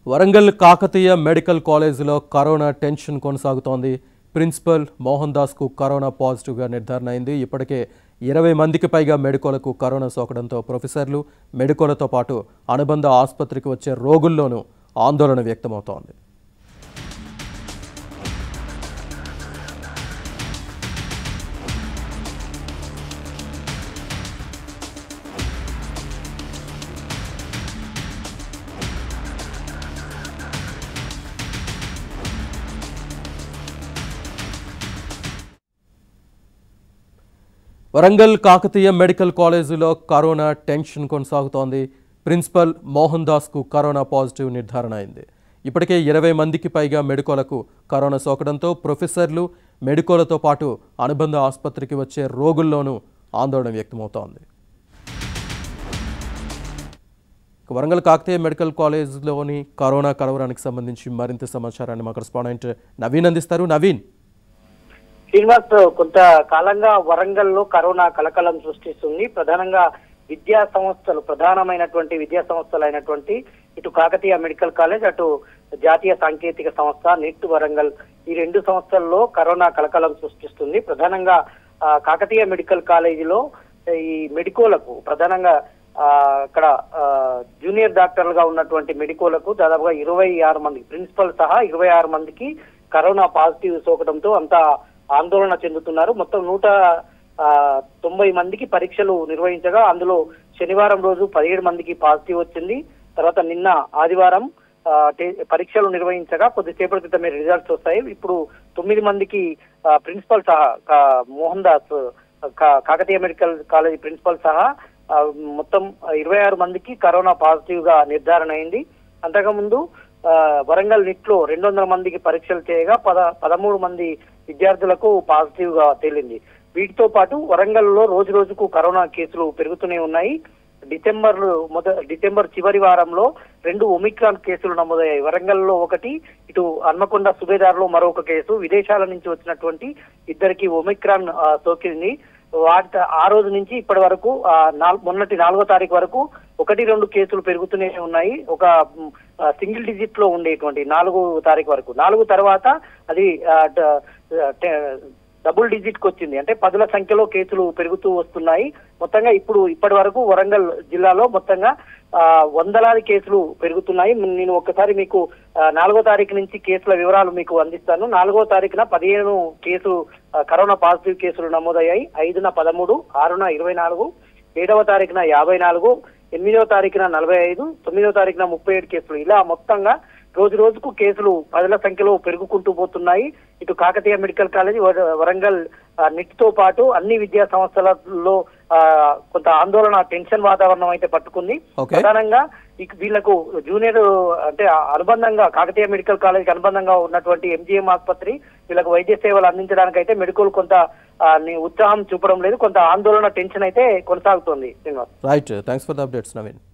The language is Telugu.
వరంగల్ కాకతీయ మెడికల్ కాలేజీలో కరోనా టెన్షన్ కొనసాగుతోంది ప్రిన్సిపల్ మోహన్ దాస్కు కరోనా పాజిటివ్గా నిర్ధారణ అయింది ఇప్పటికే ఇరవై మందికి పైగా మెడికోలకు కరోనా సోకడంతో ప్రొఫెసర్లు మెడికోలతో పాటు అనుబంధ ఆసుపత్రికి వచ్చే రోగుల్లోనూ ఆందోళన వ్యక్తమవుతోంది వరంగల్ కాకతీయ మెడికల్ కాలేజీలో కరోనా టెన్షన్ కొనసాగుతోంది ప్రిన్సిపల్ మోహన్ దాస్కు కరోనా పాజిటివ్ నిర్ధారణ అయింది ఇప్పటికే ఇరవై మందికి పైగా మెడికోలకు కరోనా సోకడంతో ప్రొఫెసర్లు మెడికోలతో పాటు అనుబంధ ఆసుపత్రికి వచ్చే రోగుల్లోనూ ఆందోళన వ్యక్తమవుతోంది ఇక వరంగల్ కాకతీయ మెడికల్ కాలేజ్లోని కరోనా కలవరానికి సంబంధించి మరింత సమాచారాన్ని మా కరెస్పాండెంట్ నవీన్ అందిస్తారు నవీన్ శ్రీనివాస్ కొంత కాలంగా వరంగల్ లో కరోనా కలకలం సృష్టిస్తుంది ప్రధానంగా విద్యా సంస్థలు ప్రధానమైనటువంటి విద్యా సంస్థలు అయినటువంటి ఇటు కాకతీయ మెడికల్ కాలేజ్ అటు జాతీయ సాంకేతిక సంస్థ నిట్ వరంగల్ ఈ రెండు సంస్థల్లో కరోనా కలకలం సృష్టిస్తుంది ప్రధానంగా ఆ, కాకతీయ మెడికల్ కాలేజీలో ఈ మెడికోలకు ప్రధానంగా ఆ, అక్కడ ఆ, జూనియర్ డాక్టర్లుగా ఉన్నటువంటి మెడికోలకు దాదాపుగా ఇరవై ఆరు మంది ప్రిన్సిపల్ సహా ఇరవై ఆరు మందికి కరోనా పాజిటివ్ సోకడంతో అంతా ఆందోళన చెందుతున్నారు మొత్తం నూట ఆ, తొంభై మందికి పరీక్షలు నిర్వహించగా అందులో శనివారం రోజు పదిహేడు మందికి పాజిటివ్ వచ్చింది తర్వాత నిన్న ఆదివారం ఆ, టే- పరీక్షలు నిర్వహించగా కొద్దిసేపటి క్రితమే రిజల్ట్స్ వస్తాయి ఇప్పుడు తొమ్మిది మందికి ఆ, ప్రిన్సిపల్ సహా కా- మోహన్ దాస్ కా- కాకతీయ మెడికల్ కాలేజ్ ప్రిన్సిపల్ సహా ఆ, మొత్తం ఇరవై ఆరు మందికి కరోనా పాజిటివ్ గా నిర్ధారణ అయింది అంతకుముందు ఆ, వరంగల్ నిట్ లో రెండు వందల మందికి పరీక్షలు చేయగా పద పదమూడు మంది విద్యార్థులకు పాజిటివ్ గా తేలింది వీటితో పాటు వరంగల్ లో రోజు రోజుకు కరోనా కేసులు పెరుగుతూనే ఉన్నాయి డిసెంబర్ మొద డిసెంబర్ చివరి వారంలో రెండు ఒమిక్రాన్ కేసులు నమోదయ్యాయి వరంగల్ లో ఒకటి ఇటు హన్మకొండ సుబేదార్లో మరొక కేసు విదేశాల నుంచి వచ్చినటువంటి ఇద్దరికి ఒమిక్రాన్ ఆ, సోకింది వాటి ఆ రోజు నుంచి ఇప్పటి వరకు ఆ, నాల్- మొన్నటి నాలుగో తారీఖు వరకు ఒకటి రెండు కేసులు పెరుగుతూనే ఉన్నాయి ఒక మ్, ఆ, సింగిల్ డిజిట్ లో ఉండేటువంటి నాలుగు తారీఖు వరకు నాలుగు తర్వాత అది ఆ, డ- ట- డబుల్ డిజిట్ కి వచ్చింది అంటే పదుల సంఖ్యలో కేసులు పెరుగుతూ వస్తున్నాయి మొత్తంగా ఇప్పుడు ఇప్పటి వరకు వరంగల్ జిల్లాలో మొత్తంగా ఆ, వందలాది కేసులు పెరుగుతున్నాయి నేను ఒక్కసారి మీకు ఆ, నాలుగో తారీఖు నుంచి కేసుల వివరాలు మీకు అందిస్తాను నాలుగో తారీఖున పదిహేను కేసు ఆ, కరోనా పాజిటివ్ కేసులు నమోదయ్యాయి ఐదున పదమూడు ఆరున ఇరవై నాలుగు ఏడవ తారీఖున యాభై నాలుగు ఎనిమిదవ తారీఖున నలభై ఐదు తొమ్మిదవ తారీఖున ముప్పై ఏడు కేసులు ఇలా మొత్తంగా రోజు రోజుకు కేసులు పదుల సంఖ్యలో పెరుగుకుంటూ పోతున్నాయి ఇటు కాకతీయ మెడికల్ కాలేజ్ వర- వరంగల్ ఆ, నిట్ తో పాటు అన్ని విద్యా సంస్థలలో ఆ, కొంత ఆందోళన టెన్షన్ వాతావరణం అయితే పట్టుకుంది Okay. ప్రధానంగా ఇక వీళ్లకు జూనియర్ అంటే అనుబంధంగా కాకతీయ మెడికల్ కాలేజ్ అనుబంధంగా ఉన్నటువంటి ఎంజిఎం ఆసుపత్రి వీళ్ళకు వైద్య సేవలు అందించడానికి అయితే మెడికల్ కొంత ఆ, ని- ఉత్సాహం చూపడం లేదు కొంత ఆందోళన టెన్షన్ అయితే కొనసాగుతోంది Srinivas right thanks for the updates Naveen